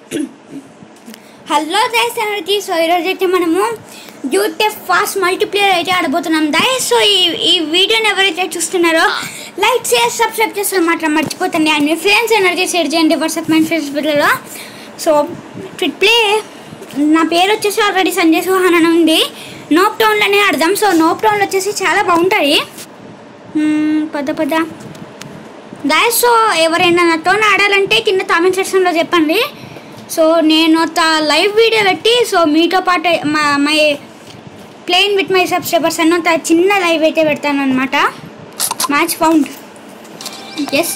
Hello దయస్ అనేది so ఈరోజు అయితే మనము యూటే ఫాస్ట్ మల్టీప్లేయర్ అయితే ఆడబోతున్నాం దయస్ సో ఈ ఈ వీడియోని ఎవరైతే చూస్తున్నారో లైక్ చేసి సబ్స్క్రైబ్ చేస్తారు మాత్రం మర్చిపోతండి అండ్ మీ ఫ్రెండ్స్ ఎనర్జీ షేర్ చేయండి వాట్సాప్ మైండ్ ఫేస్బుక్లో సో ట్విట్ ప్లే నా పేరు వచ్చేసి ఆల్రెడీ సంజయ్ సుహాన్ అని ఉంది నోప్ టౌన్లోనే ఆడదాం సో నోప్ టౌన్లో వచ్చేసి చాలా బాగుంటుంది మ్మ్, పద పద గాయస్ సో ఎవరైనా నాతో ఆడాలంటే కింద కామెంట్ సెక్షన్లో చెప్పండి సో నేను త లైవ్ వీడియో పెట్టి సో మీతో పాటు మా my playing with my subscribers అన్న త చిన్న లైవ్ అయితే పెడతాను అనమాట మ్యాచ్ ఫౌండ్ ఎస్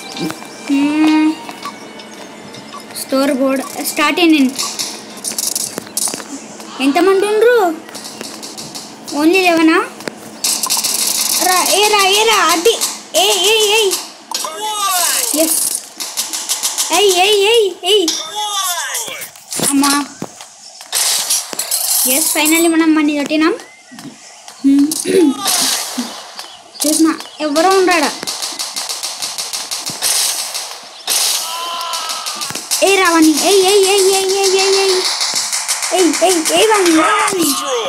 స్టోర్ బోర్డ్ స్టార్ట్ ఇన్ ఎంతమంది ఉండ్రు ఓన్లీ లెవెనా రా ఏ రా ఏ రా అది ఏ ఏ ఏ ఎస్ ఏయ్ ఏయ్ ఏయ్ ఏయ్ అమ్మా ఎస్ ఫైనల్లీ మనం మనీ కొట్టినాం చూసిన ఎవరో ఉండాడ ఏ రావని ఏయ్ ఏయ్ ఏయ్ ఏయ్ ఏయ్ ఏయ్ ఏయ్ ఏయ్ ఏయ్ ఏయ్ వాణి ఏ వాణి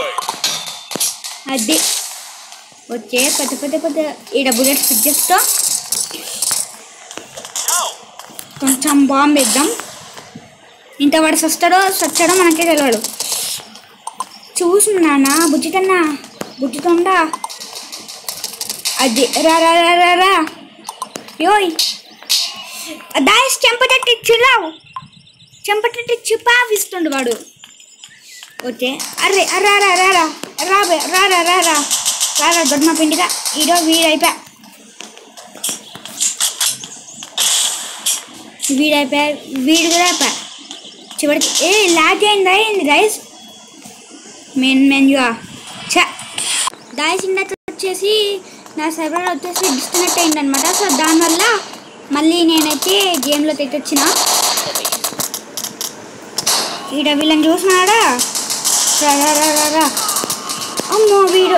అది వచ్చే పెద్ద పెద్ద పెద్ద ఈడ బుల్లెట్స్ ఫిట్ చేస్తా కొంచెం బాంబు వేద్దాం ఇంత వాడు సస్తాడో సచ్చాడో మనకే తెలియడు చూసు నాన్న బుజ్జితన్నా బుజ్జితోండా అది రా రా రా రా రా యోయ్ దాయస్ చెంపటట్టి చిల్లావు చెంపటట్టి చిపావిస్తుండు వాడు ఓకే అర్రే అర్రా రా రా రా రా బే, రా రా రా రా రా రా దొడ్మ పిండిగా ఈడో వీడైపోయా వీడైపోయా వీడు కూడా అయిపోయా చివరికి ఏ లాట్ అయిందా ఏంది గైస్ మెయిన్ మెన్యూ చ గాయస్ ఇందాక వచ్చేసి నా సర్వర్ వచ్చేసి డిస్కనెక్ట్ అయిందనమాట సో దానివల్ల మళ్ళీ నేనైతే గేమ్లోకి అయితే వచ్చిన ఈడ వీళ్ళని చూసినాడా రా రా రా రా రా అమ్మో వీడు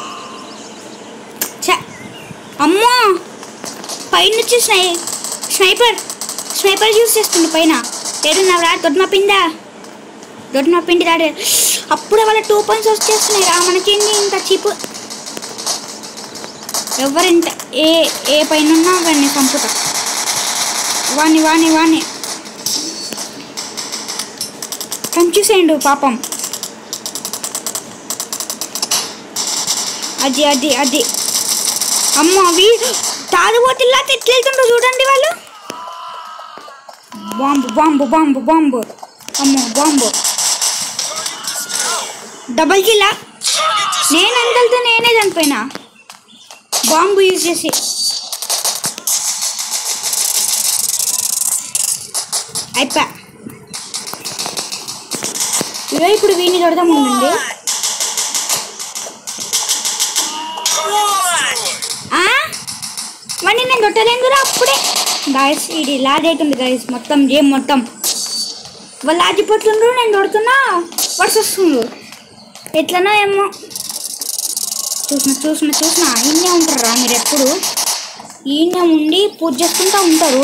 చ అమ్మో పైన వచ్చి స్నై స్నైపర్ స్నైపర్ యూస్ చేస్తుంది పైన ఏడున్నావురా దొడ్మ పిండా దొడ్మ పిండి రాడే అప్పుడే వాళ్ళ టూ పాయింట్స్ వచ్చేస్తున్నాయి రా మనకేంది ఇంత చీపు ఎవరింత ఏ ఏ పైన ఉన్నా వాడిని చంపుతా వాణ్ణి వాణ్ణి వాణ్ణి కంచేసేయండు పాపం అది అది అది అమ్మ అవి తాగుబోతుల్లా ఎట్లెళ్తుండ్రో చూడండి వాళ్ళు బాంబు బాంబు బాంబు బాంబు అమ్మో బాంబు డబల్ కిల్లా నేను అంతలతో నేనే చనిపోయినా బాంబు యూజ్ చేసి అయిపోయా ఇదో ఇప్పుడు వీడిని కొడదాం ఉండండి ఆ? వాడిని నేను కొట్టలేను కూడా అప్పుడే గాయస్ ఇది లాజ్ అవుతుంది గాయస్ మొత్తం గేమ్ మొత్తం వాళ్ళు ఆగిపోతుండ్రు నేను కొడుతున్నా వర్స్ వస్తుండ్రు ఎట్లనో ఏమో చూసిన చూసిన చూసిన ఈయనే ఉంటారా మీరు ఎప్పుడు ఈయనే ఉండి పూజ చేసుకుంటూ ఉంటారు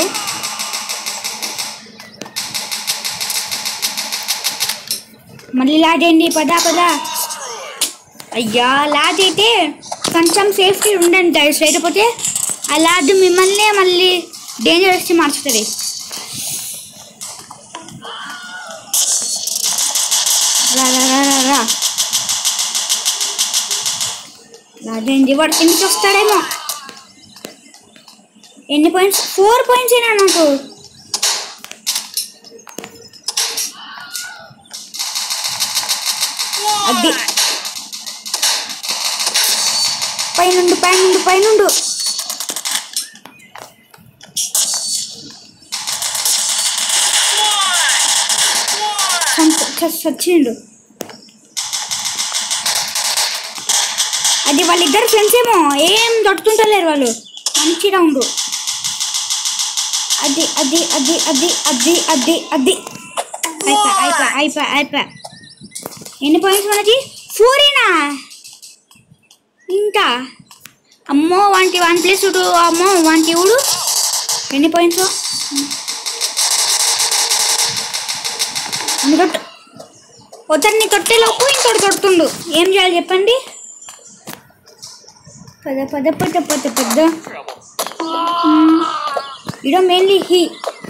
మళ్ళీ లాజ్ అయింది పదా పదా అయ్యా లాజ్ అయితే కొంచెం సేఫ్టీ ఉండండి గైస్ లేకపోతే ఆ లాజ్ మిమ్మల్నే మళ్ళీ డేంజరస్కి మార్చుతుంది రా రా రా రా రా లాజేంది వాడు కిందకి వస్తాడేమో ఎన్ని పాయింట్స్ ఫోర్ పాయింట్స్ అయినా నాకు అది పైనుండు పైనుండు పైనుండు చచ్చిండు అది వాళ్ళిద్దరు ఫ్రెండ్స్ ఏమో ఏం దొట్టుకుంటలేరు వాళ్ళు మంచిగా ఉండు అది అది అది అది అది అది అది అయిపోయా అయిపోయా అయిపోయా అయిపోయా ఎన్ని పాయింట్స్ మనకి ఫోరేనా ఇంకా అమ్మో వానికి వన్ ప్లస్ టూ అమ్మో వానికి ఊడు ఎన్ని పాయింట్స్ నీ తొట్టు ఒకరిని తొట్టేలోపు ఇంకోటి తొడుతుండు ఏం చేయాలి చెప్పండి పద పద పద పద పెద్ద ఇడో మెయిన్లీ హీ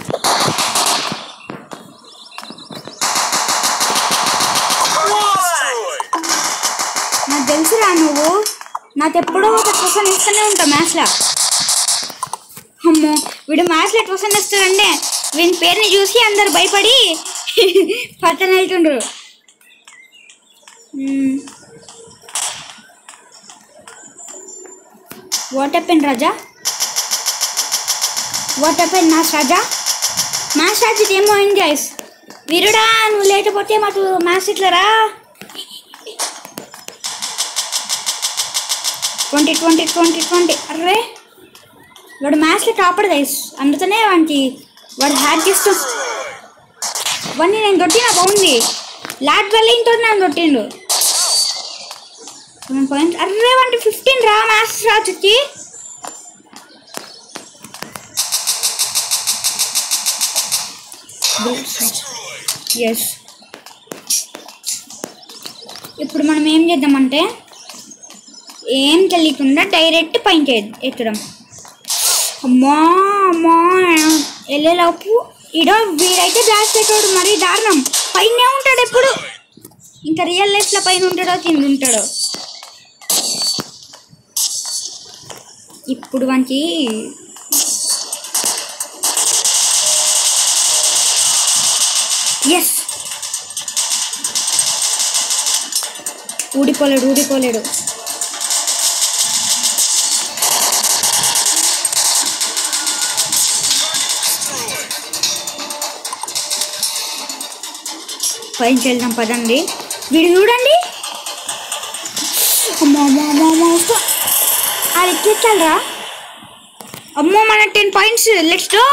నాకు తెలుసురా నువ్వు నాకు ఎప్పుడో ఒక క్వశ్చన్ ఇస్తూనే ఉంటా మ్యాథ్స్లో అమ్మో వీడు మ్యాథ్స్లో క్వశ్చన్ ఇస్తాడంటే వీని పేరుని చూసి అందరు భయపడి పక్కన వెళ్తుండ్రు what happen Raja what happen maths Raja maths Raju ఏమో అయింది గైస్ వీరుడా నువ్వు లేకపోతే మాకు మ్యాథ్స్ ఇట్లరా ట్వంటీ ట్వంటీ ట్వంటీ ట్వంటీ అర్రే వాడు మ్యాథ్స్లో టాపర్ గైస్ అందుకనే వానికి వాడు హ్యాక్ చేస్తూ వాడిని నేను కొట్టిన బాగుంది లాట్ వెళ్ళింతో నన్ను కొట్టిండు పాయింట్స్ అర్రే వాడికి ఫిఫ్టీన్ రా మ్యాథ్స్ రాజుకి ఎస్ ఇప్పుడు మనం ఏం చేద్దామంటే ఏం తెలియకుండా డైరెక్ట్ పైన ఎత్తడం అమ్మా అమ్మా వెళ్ళేలోపు ఇడో వీడైతే బ్లాస్ట్ పెట్టాడు మరీ దారుణం పైనే ఉంటాడు ఎప్పుడు ఇంకా రియల్ లైఫ్లో పైన ఉంటాడో కింద ఉంటాడో ఇప్పుడు వానికి ఎస్ ఊడిపోలేడు ఊడిపోలేడు పైకి వెళ్దాం పదండి వీడు చూడండి అమ్మో అమ్మో అమ్మో అమ్మో వస్తా. అది ఎక్కించాలరా అమ్మో మన ten points let's go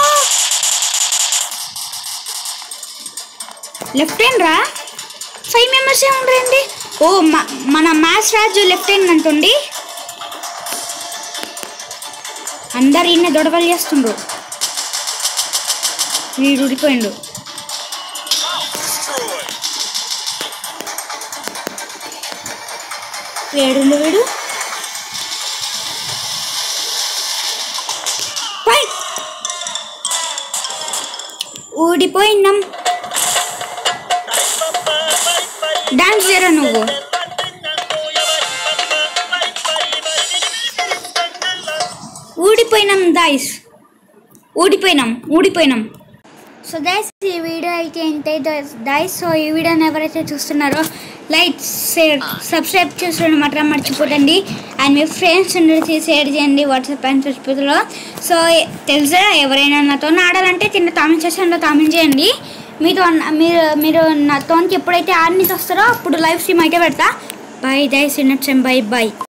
left hand రా ఫైవ్ మెంబర్స్ ఏ ఉండరండి ఓ మ- మన మ్యాథ్స్ రాజు లెఫ్ట్ హ్యాండ్ అంటుండి అందరు ఈయన దొడవలు చేస్తుండ్రు వీడు ఉడిపోయిండు వేడుండు వీడు పై ఊడిపోయినాం డాన్స్ చేయరా నువ్వు ఊడిపోయినాం దాయిస్ ఊడిపోయినాం ఊడిపోయినాం సో దైస్ ఈ వీడియో అయితే ఏంటంటే దైస్ సో ఈ వీడియోని ఎవరైతే చూస్తున్నారో లైక్ షేర్ సబ్స్క్రైబ్ చేసుకోవడం మాత్రం మర్చిపోకండి అండ్ మీ ఫ్రెండ్స్ అందరికీ షేర్ చేయండి వాట్సాప్ అండ్ ఫేస్బుక్లో సో తెలుసా ఎవరైనా నాతో ఆడాలంటే కింద కామెంట్ సెక్షన్లో కామెంట్ చేయండి మీతో అన్న- మీరు మీరు నాతో ఎప్పుడైతే ఆడనికి వస్తారో అప్పుడు లైవ్ స్ట్రీమ్ అయితే పెడతా బై దైస్ ఇన్నట్స్ బై బై